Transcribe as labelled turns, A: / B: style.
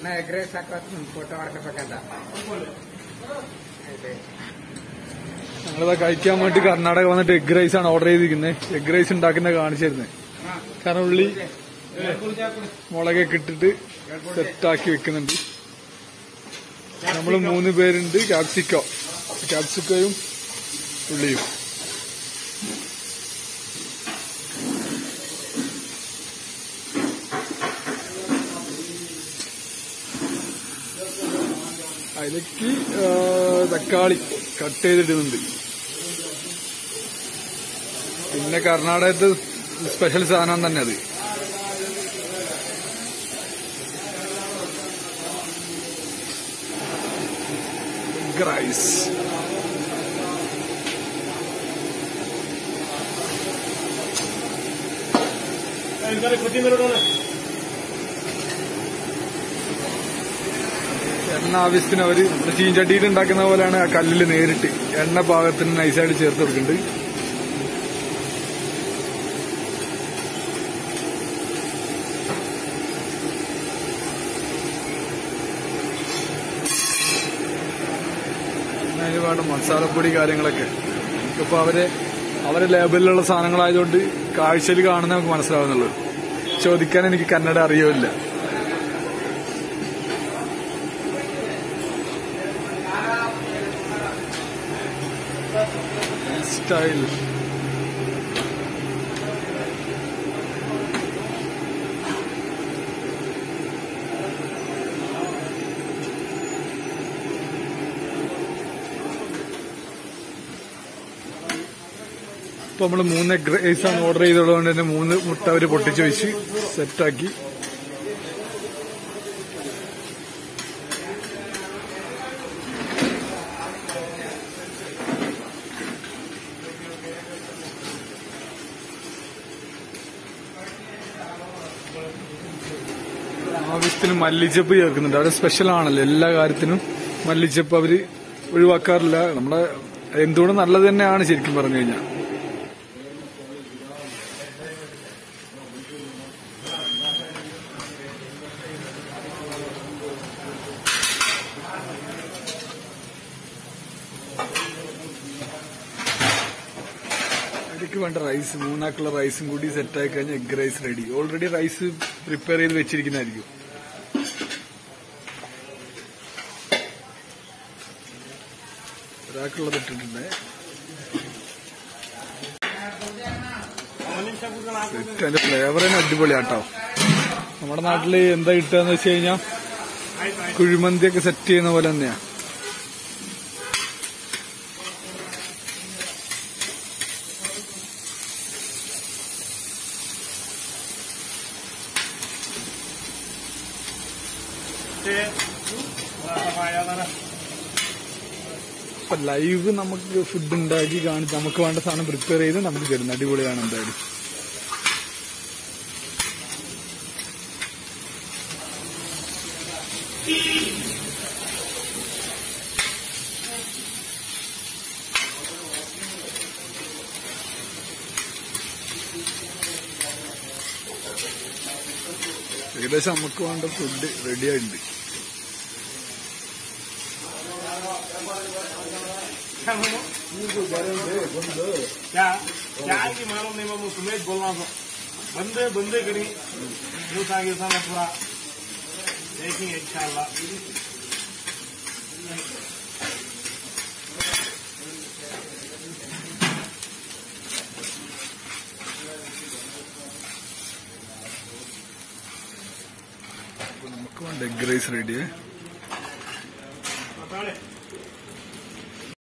A: ನಾ egg rice ಹಾಕೋದು photo ಮಾಡ್ಕೋಬೇಕಂತ ಆಯ್ತು
B: ഞങ്ങളിതാ കഴിക്കാൻ വേണ്ടി കർണാടക വന്നിട്ട് എഗ് റൈസ് ആണ് ഓർഡർ ചെയ്തിരിക്കുന്നത് എഗ് റൈസ് ഉണ്ടാക്കുന്നത് കാണിച്ചിരുന്നത് കാരണം ഉള്ളി മുളകൊക്കെ ഇട്ടിട്ട് സെറ്റാക്കി വെക്കുന്നുണ്ട് നമ്മൾ മൂന്ന് പേരുണ്ട് ക്യാപ്സിക്കോ ക്യാപ്സിക്കോയും ഉള്ളിയും അതിലേക്ക് ആ, തക്കാളി കട്ട് ചെയ്തിടുന്നുണ്ട് പിന്നെ കർണാടകത്ത് സ്പെഷ്യൽ സാധനം തന്നെ അത് റൈസ് എണ്ണ ആവശ്യത്തിന് അവര് നമ്മുടെ ചീഞ്ചട്ടിയിൽ ഉണ്ടാക്കുന്ന പോലെയാണ് ആ കല്ലിൽ നേരിട്ട് എണ്ണ പാകത്തിന് നൈസായിട്ട് ചേർത്ത് കൊടുക്കുന്നുണ്ട് പിന്നെ അതിന് വേണ്ട മസാലപ്പൊടി കാര്യങ്ങളൊക്കെ ഇപ്പൊ അവരെ അവരെ ലേബലിലുള്ള സാധനങ്ങളായതുകൊണ്ട് കാഴ്ചയിൽ കാണുന്ന നമുക്ക് മനസ്സിലാവുന്നുള്ളൂ ചോദിക്കാൻ എനിക്ക് കന്നഡ അറിയില്ല സ്റ്റൈൽ ഇപ്പൊ നമ്മള് മൂന്ന് എഗ് റൈസ് ആണ് ഓർഡർ ചെയ്തതുകൊണ്ട് തന്നെ മൂന്ന് മുട്ട അവര് പൊട്ടിച്ച് വെച്ച് സെറ്റാക്കി ആവശ്യത്തിന് മല്ലിച്ചപ്പ് ചേർക്കുന്നുണ്ട് അവിടെ സ്പെഷ്യൽ ആണല്ലോ എല്ലാ കാര്യത്തിനും മല്ലിച്ചപ്പ് അവര് ഒഴിവാക്കാറില്ല നമ്മുടെ എന്തുകൊണ്ടും നല്ലത് തന്നെയാണ് ശരിക്കും പറഞ്ഞു കഴിഞ്ഞാൽ അതിലേക്ക് വേണ്ട റൈസ് മൂന്നാക്കുള്ള റൈസും കൂടി സെറ്റായി കഴിഞ്ഞാൽ egg rice ready already rice prepare ചെയ്ത് വെച്ചിരിക്കുന്നതായിരിക്കും ഒരാൾക്കുള്ളത് ഇട്ടിട്ടുണ്ട് സെറ്റ് അതിന്റെ ഫ്ലേവർ തന്നെ അടിപൊളിയാട്ടോ നമ്മുടെ നാട്ടില് എന്താ കിട്ടുക വെച്ച് കഴിഞ്ഞാൽ കുഴിമന്തിയൊക്കെ സെറ്റ് ചെയ്യുന്ന പോലെ തന്നെയാ ഇപ്പൊ ലൈവ് നമുക്ക് ഫുഡ് ഉണ്ടാക്കി കാണിച്ച് നമുക്ക് വേണ്ട സാധനം പ്രിപ്പയർ ചെയ്ത് നമുക്ക് തരുന്നു അടിപൊളിയാണ് എന്തായാലും ഏകദേശം നമുക്ക് വേണ്ട ഫുഡ് റെഡി ആയിട്ടുണ്ട്
C: क्या क्या है कि मालूम नहीं मैं तुम्हें बोल रहा हूँ बंदे बंदे करी न्यूज आगे सामने पूरा देखेंगे इंशाल्लाह
B: നമുക്ക് വേണ്ട എഗ് റൈസ് റെഡിയേ
C: बताओ